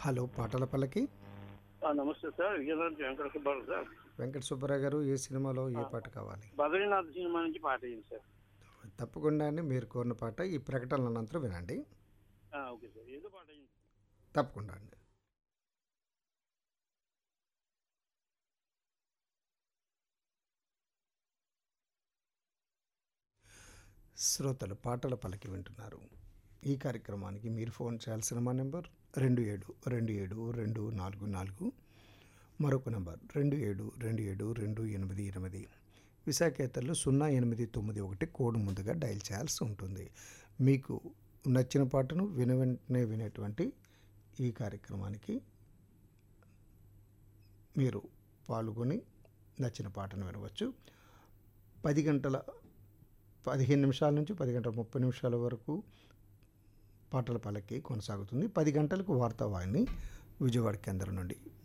hello పాటల పల్లకి ఆ, నమస్తే సార్ విజయనగరం వెంకట సుబ్బారావు సార్ వెంకట సుబ్బరావు గారు ఏ సినిమాలో ఏ పాట కావాలి బద్రీనాథ్ సినిమా నుంచి పాట అయింది సార్ తప్పకుండా అండి మీరు కోరిన పాట ఈ ప్రకటనల అనంతరం వినండి ఆ, ఓకే సార్ ఏదో పాట అయింది తప్పకుండా అండి శ్రోతలు పాటల పలికి వింటున్నారు ఈ కార్యక్రమానికి మీరు ఫోన్ చేయాల్సిన మా నెంబర్ రెండు ఏడు రెండు ఏడు రెండు నాలుగు నాలుగు మరొక నెంబర్ రెండు ఏడు రెండు ఏడు రెండు ఎనిమిది ఎనిమిది విశాఖేతర్లు సున్నా ఎనిమిది తొమ్మిది ఒకటి కోడ్ ముందుగా డయల్ చేయాల్సి ఉంటుంది మీకు నచ్చిన పాటను విన వెంటనే వినేటువంటి ఈ కార్యక్రమానికి మీరు పాల్గొని నచ్చిన పాటను వినవచ్చు పది గంటల పదిహేను నిమిషాల నుంచి పది గంటల ముప్పై నిమిషాల వరకు పాటల పలకి కొనసాగుతుంది పది గంటలకు వార్తావాహిని విజయవాడ కేంద్రం నుండి